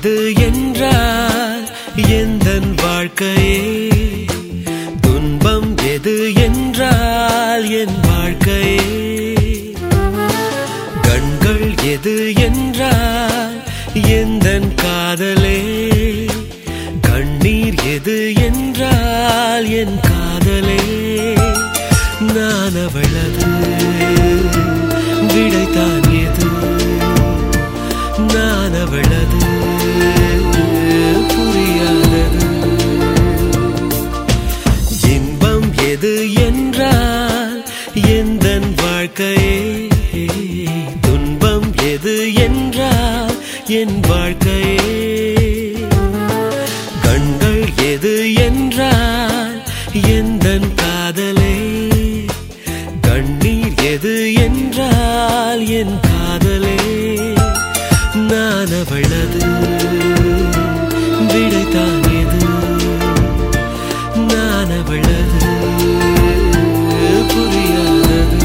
எது என்றால் எந்தன் வாழ்க்கையே துன்பம் எது என்றால் என் வாழ்க்கையே கண்கள் எது என்றால் எந்தன் காதலே கண்ணீர் எது என்றால் என் காதலே நான் அவளது விடைத்தான் எது நான் அவளது புரியாதது இன்பம் எது என்றால் எந்தன் வாழ்க்கையே துன்பம் எது என்றால் என் வாழ்க்கையே கண்கள் எது என்றால் எந்தன் காதலே கண்ணீர் எது என்றால் என் காதலே நான் அவளது விடைத்தான் எது நான் அவளது புரியாதது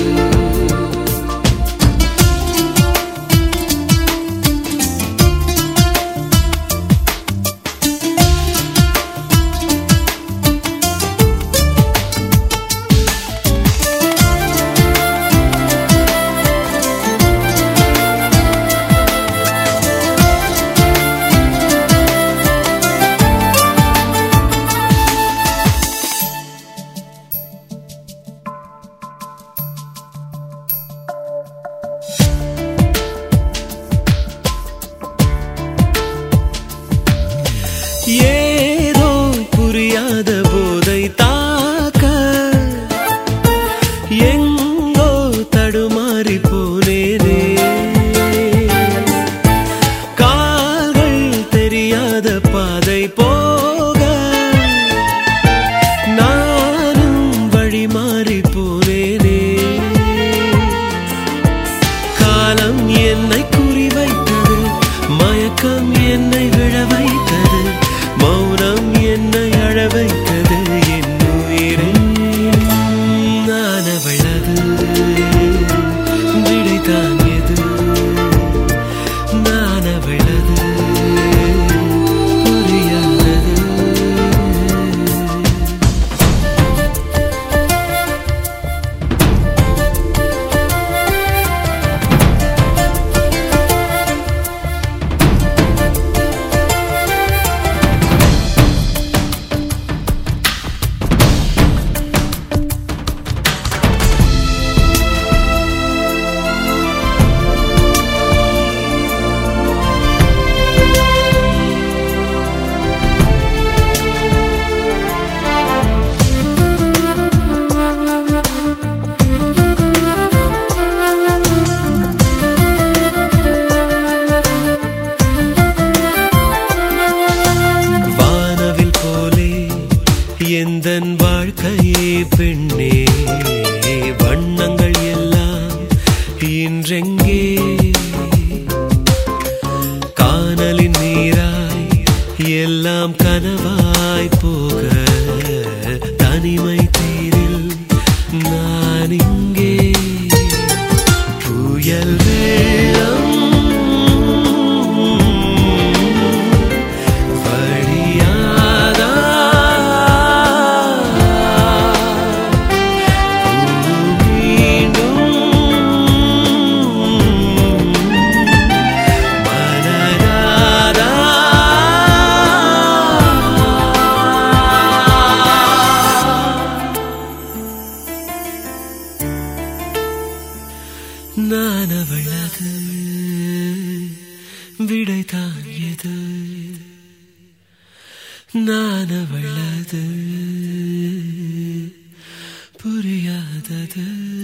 ஏதோ புரியாத போதை தாக்க எங்கோ தடுமாறி போனேனே கால்கள் தெரியாத பாதை போக நானும் வழி மாறி போனேனே காலம் என்னை குறிவைத்தது மயக்கம் என்னை விழ வைத்தது மௌனம் என்னை அழ வைத்தது என் உயிரை நான் அவளது விடைதான் எது நான் அவளது புரியாதது வானவில் போலே எந்தன் வாழ்க்கையே பெண்ணே வண்ணங்கள் எல்லாம் இன்றெங்கே காணலின் நீராய் எல்லாம் கனவாய் போக தனிமை தீரில் நான் இங்கே புயல் வெள்ளம் வழியாதா மீண்டும் மலராதா நான் அவளது விடைதான் எது நான் அவளது புரியாதது